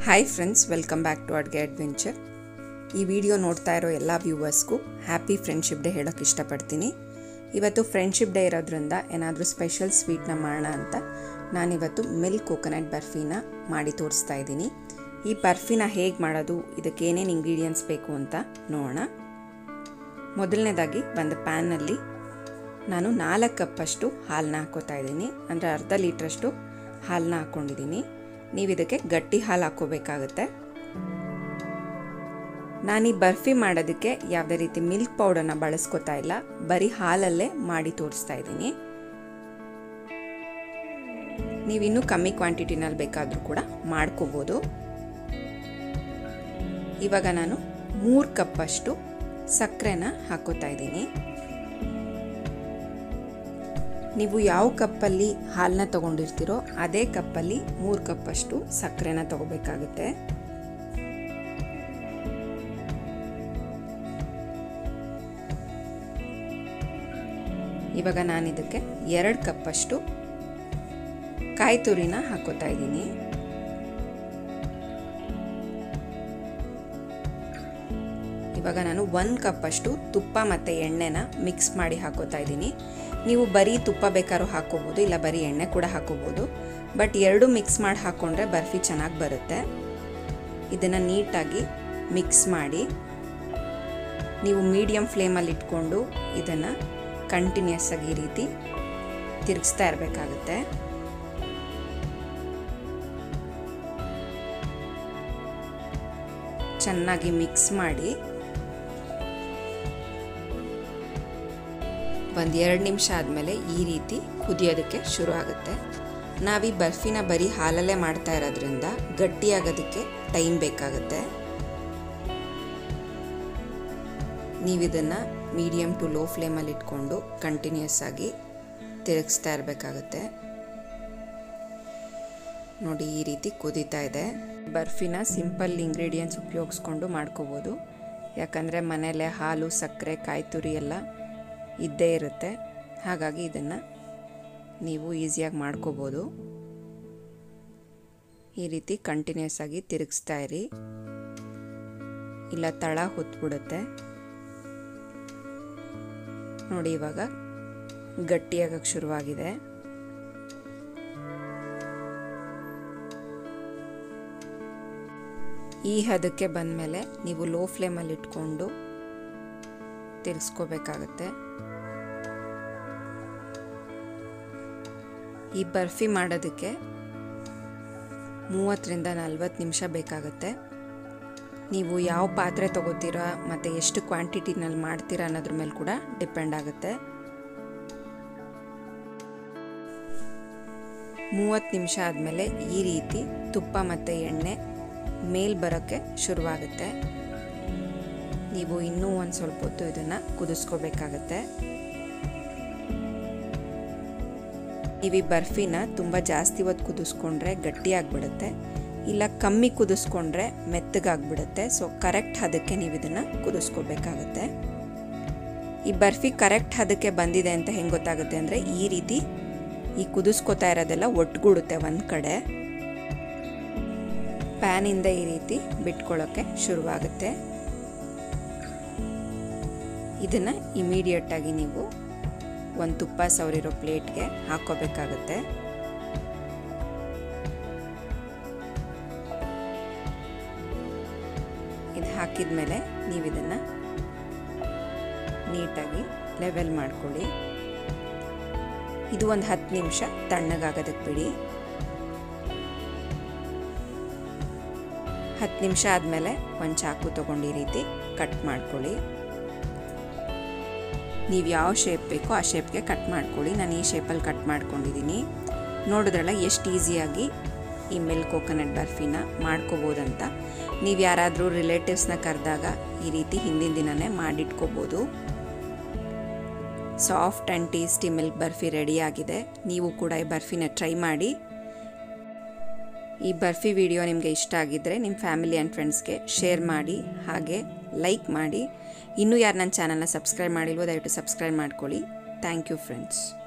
hi friends welcome back to ಅಡ್ಗೆ adventure ಈ video ನೋಡ್ತಾ ಇರೋ ಎಲ್ಲ ವ್ಯೂವರ್ಸ್ಗೂ ಹ್ಯಾಪಿ ಫ್ರೆಂಡ್ಶಿಪ್ ಡೇ ಹೇಳೋಕ್ಕೆ ಇಷ್ಟಪಡ್ತೀನಿ ಇವತ್ತು ಫ್ರೆಂಡ್ಶಿಪ್ ಡೇ ಇರೋದ್ರಿಂದ ಏನಾದರೂ ಸ್ಪೆಷಲ್ ಸ್ವೀಟ್ನ ಮಾಡೋಣ ಅಂತ ನಾನಿವತ್ತು ಮಿಲ್ಕ್ ಕೋಕೋನಟ್ ಬರ್ಫಿನ ಮಾಡಿ ತೋರಿಸ್ತಾ ಇದ್ದೀನಿ ಈ ಬರ್ಫಿನ ಹೇಗೆ ಮಾಡೋದು ಇದಕ್ಕೆ ಏನೇನು ಇಂಗ್ರೀಡಿಯೆಂಟ್ಸ್ ಬೇಕು ಅಂತ ನೋಡೋಣ ಮೊದಲನೇದಾಗಿ ಒಂದು ಪ್ಯಾನ್ನಲ್ಲಿ ನಾನು ನಾಲ್ಕು ಕಪ್ಪಷ್ಟು ಹಾಲನ್ನ ಹಾಕೋತಾ ಇದ್ದೀನಿ ಅಂದರೆ ಅರ್ಧ ಲೀಟ್ರಷ್ಟು ಹಾಲನ್ನ ಹಾಕ್ಕೊಂಡಿದ್ದೀನಿ ನೀವು ಇದಕ್ಕೆ ಗಟ್ಟಿ ಹಾಲು ಹಾಕ್ಕೋಬೇಕಾಗತ್ತೆ ನಾನು ಈ ಬರ್ಫಿ ಮಾಡೋದಕ್ಕೆ ಯಾವುದೇ ರೀತಿ ಮಿಲ್ಕ್ ಪೌಡರ್ನ ಬಳಸ್ಕೊತಾ ಇಲ್ಲ ಬರೀ ಹಾಲಲ್ಲೇ ಮಾಡಿ ತೋರಿಸ್ತಾ ಇದ್ದೀನಿ ನೀವು ಇನ್ನೂ ಕಮ್ಮಿ ಕ್ವಾಂಟಿಟಿನಲ್ಲಿ ಬೇಕಾದರೂ ಕೂಡ ಮಾಡ್ಕೋಬೋದು ಇವಾಗ ನಾನು ಮೂರು ಕಪ್ಪಷ್ಟು ಸಕ್ಕರೆನ ಹಾಕೋತಾ ಇದ್ದೀನಿ ನೀವು ಯಾವ ಕಪ್ಪಲ್ಲಿ ಹಾಲನ್ನ ತಗೊಂಡಿರ್ತೀರೋ ಅದೇ ಕಪ್ಪಲ್ಲಿ ಮೂರು ಕಪ್ಪಷ್ಟು ಸಕ್ಕರೆನ ತಗೋಬೇಕಾಗುತ್ತೆ ಇವಾಗ ನಾನು ಇದಕ್ಕೆ ಎರಡು ಕಪ್ಪಷ್ಟು ಕಾಯಿ ತುರಿನ ಹಾಕೋತಾ ಇದ್ದೀನಿ ಇವಾಗ ನಾನು ಒಂದು ಕಪ್ಪಷ್ಟು ತುಪ್ಪ ಮತ್ತು ಎಣ್ಣೆನ ಮಿಕ್ಸ್ ಮಾಡಿ ಹಾಕೋತಾ ಇದ್ದೀನಿ ನೀವು ಬರೀ ತುಪ್ಪ ಬೇಕಾದ್ರೂ ಹಾಕೋಬೋದು ಇಲ್ಲ ಬರೀ ಎಣ್ಣೆ ಕೂಡ ಹಾಕೋಬೋದು ಬಟ್ ಎರಡು ಮಿಕ್ಸ್ ಮಾಡಿ ಹಾಕ್ಕೊಂಡ್ರೆ ಬರ್ಫಿ ಚೆನ್ನಾಗಿ ಬರುತ್ತೆ ಇದನ್ನು ನೀಟಾಗಿ ಮಿಕ್ಸ್ ಮಾಡಿ ನೀವು ಮೀಡಿಯಮ್ ಫ್ಲೇಮಲ್ಲಿ ಇಟ್ಕೊಂಡು ಇದನ್ನು ಕಂಟಿನ್ಯೂಸ್ ಆಗಿ ಈ ರೀತಿ ತಿರುಗಿಸ್ತಾ ಇರಬೇಕಾಗುತ್ತೆ ಚೆನ್ನಾಗಿ ಮಿಕ್ಸ್ ಮಾಡಿ ಒಂದು ಎರಡು ನಿಮಿಷ ಆದಮೇಲೆ ಈ ರೀತಿ ಕುದಿಯೋದಕ್ಕೆ ಶುರು ಆಗುತ್ತೆ ನಾವೀ ಬರ್ಫಿನ ಬರೀ ಹಾಲಲ್ಲೇ ಮಾಡ್ತಾ ಇರೋದ್ರಿಂದ ಗಟ್ಟಿಯಾಗೋದಕ್ಕೆ ಟೈಮ್ ಬೇಕಾಗುತ್ತೆ ನೀವಿದನ್ನು ಮೀಡಿಯಮ್ ಟು ಲೋ ಫ್ಲೇಮಲ್ಲಿ ಇಟ್ಕೊಂಡು ಕಂಟಿನ್ಯೂಸ್ ಆಗಿ ತಿರುಗಿಸ್ತಾ ಇರಬೇಕಾಗುತ್ತೆ ನೋಡಿ ಈ ರೀತಿ ಕುದೀತಾ ಇದೆ ಬರ್ಫಿನ ಸಿಂಪಲ್ ಇಂಗ್ರೀಡಿಯೆಂಟ್ಸ್ ಉಪಯೋಗಿಸ್ಕೊಂಡು ಮಾಡ್ಕೋಬೋದು ಯಾಕಂದರೆ ಮನೇಲೆ ಹಾಲು ಸಕ್ಕರೆ ಕಾಯಿ ತುರಿ ಎಲ್ಲ ಇದ್ದೇ ಇರುತ್ತೆ ಹಾಗಾಗಿ ಇದನ್ನು ನೀವು ಈಸಿಯಾಗಿ ಮಾಡ್ಕೋಬೋದು ಈ ರೀತಿ ಕಂಟಿನ್ಯೂಸ್ ಆಗಿ ತಿರುಗಿಸ್ತಾ ಇರಿ ಇಲ್ಲ ತಳ ಹೊತ್ಬಿಡುತ್ತೆ ನೋಡಿ ಇವಾಗ ಗಟ್ಟಿಯಾಗಕ್ಕೆ ಶುರುವಾಗಿದೆ ಈ ಹದಕ್ಕೆ ಬಂದಮೇಲೆ ನೀವು ಲೋ ಫ್ಲೇಮಲ್ಲಿ ಇಟ್ಕೊಂಡು ತಿರ್ಸ್ಕೋಬೇಕಾಗತ್ತೆ ಈ ಬರ್ಫಿ ಮಾಡೋದಕ್ಕೆ ಮೂವತ್ತರಿಂದ ನಲ್ವತ್ತು ನಿಮಿಷ ಬೇಕಾಗುತ್ತೆ ನೀವು ಯಾವ ಪಾತ್ರೆ ತೊಗೋತೀರಾ ಮತ್ತು ಎಷ್ಟು ಕ್ವಾಂಟಿಟಿನಲ್ಲಿ ಮಾಡ್ತೀರಾ ಅನ್ನೋದ್ರ ಮೇಲೆ ಕೂಡ ಡಿಪೆಂಡ್ ಆಗುತ್ತೆ ಮೂವತ್ತು ನಿಮಿಷ ಆದಮೇಲೆ ಈ ರೀತಿ ತುಪ್ಪ ಮತ್ತು ಎಣ್ಣೆ ಮೇಲ್ ಬರೋಕ್ಕೆ ಶುರುವಾಗುತ್ತೆ ನೀವು ಇನ್ನೂ ಒಂದು ಸ್ವಲ್ಪ ಹೊತ್ತು ಇದನ್ನು ಕುದಿಸ್ಕೋಬೇಕಾಗತ್ತೆ ನೀವು ಈ ಬರ್ಫಿನ ತುಂಬ ಜಾಸ್ತಿ ಹೊತ್ತು ಕುದಿಸ್ಕೊಂಡ್ರೆ ಗಟ್ಟಿಯಾಗಿಬಿಡುತ್ತೆ ಇಲ್ಲ ಕಮ್ಮಿ ಕುದಿಸ್ಕೊಂಡ್ರೆ ಮೆತ್ತಗಾಗ್ಬಿಡುತ್ತೆ ಸೊ ಕರೆಕ್ಟ್ ಹದಕ್ಕೆ ನೀವು ಇದನ್ನು ಕುದಿಸ್ಕೋಬೇಕಾಗತ್ತೆ ಈ ಬರ್ಫಿ ಕರೆಕ್ಟ್ ಹದಕ್ಕೆ ಬಂದಿದೆ ಅಂತ ಹೆಂಗೆ ಗೊತ್ತಾಗುತ್ತೆ ಅಂದರೆ ಈ ರೀತಿ ಈ ಕುದಿಸ್ಕೋತಾ ಇರೋದೆಲ್ಲ ಒಟ್ಟುಗೂಡುತ್ತೆ ಒಂದು ಕಡೆ ಪ್ಯಾನಿಂದ ಈ ರೀತಿ ಬಿಟ್ಕೊಳ್ಳೋಕ್ಕೆ ಶುರುವಾಗುತ್ತೆ ಇದನ್ನು ಇಮಿಡಿಯೇಟಾಗಿ ನೀವು ಒಂದು ತುಪ್ಪ ಸವರಿರೋ ಪ್ಲೇಟ್ಗೆ ಹಾಕೋಬೇಕಾಗುತ್ತೆ ಇದು ಹಾಕಿದ ಮೇಲೆ ನೀವು ಇದನ್ನು ನೀಟಾಗಿ ಲೆವೆಲ್ ಮಾಡ್ಕೊಳ್ಳಿ ಇದು ಒಂದು ಹತ್ತು ನಿಮಿಷ ತಣ್ಣಗಾಗೋದಕ್ಕೆ ಬಿಡಿ ಹತ್ತು ನಿಮಿಷ ಆದಮೇಲೆ ಒಂದು ಚಾಕು ತೊಗೊಂಡು ಈ ರೀತಿ ಕಟ್ ಮಾಡ್ಕೊಳ್ಳಿ ನೀವು ಯಾವ ಶೇಪ್ ಬೇಕೋ ಆ ಶೇಪ್ಗೆ ಕಟ್ ಮಾಡ್ಕೊಳ್ಳಿ ನಾನು ಈ ಶೇಪಲ್ಲಿ ಕಟ್ ಮಾಡ್ಕೊಂಡಿದ್ದೀನಿ ನೋಡಿದ್ರಲ್ಲ ಎಷ್ಟು ಈಸಿಯಾಗಿ ಈ ಮಿಲ್ಕ್ ಕೋಕೋನಟ್ ಬರ್ಫಿನ ಮಾಡ್ಕೋಬೋದಂತ ನೀವು ಯಾರಾದರೂ ರಿಲೇಟಿವ್ಸ್ನ ಕರೆದಾಗ ಈ ರೀತಿ ಹಿಂದಿನ ದಿನವೇ ಮಾಡಿಟ್ಕೋಬೋದು soft and tasty milk barfi ರೆಡಿಯಾಗಿದೆ ನೀವು ಕೂಡ ಈ ಬರ್ಫಿನ ಟ್ರೈ ಮಾಡಿ ಈ ಬರ್ಫಿ ವಿಡಿಯೋ ನಿಮಗೆ ಇಷ್ಟ ಆಗಿದ್ದರೆ ನಿಮ್ಮ ಫ್ಯಾಮಿಲಿ ಆ್ಯಂಡ್ ಫ್ರೆಂಡ್ಸ್ಗೆ ಶೇರ್ ಮಾಡಿ ಹಾಗೆ ಲೈಕ್ ಮಾಡಿ ಇನ್ನೂ ಯಾರು ನನ್ನ ಚಾನಲ್ನ ಸಬ್ಸ್ಕ್ರೈಬ್ ಮಾಡಿಲ್ವೋ ದಯವಿಟ್ಟು ಸಬ್ಸ್ಕ್ರೈಬ್ ಮಾಡ್ಕೊಳ್ಳಿ ಥ್ಯಾಂಕ್ ಯು ಫ್ರೆಂಡ್ಸ್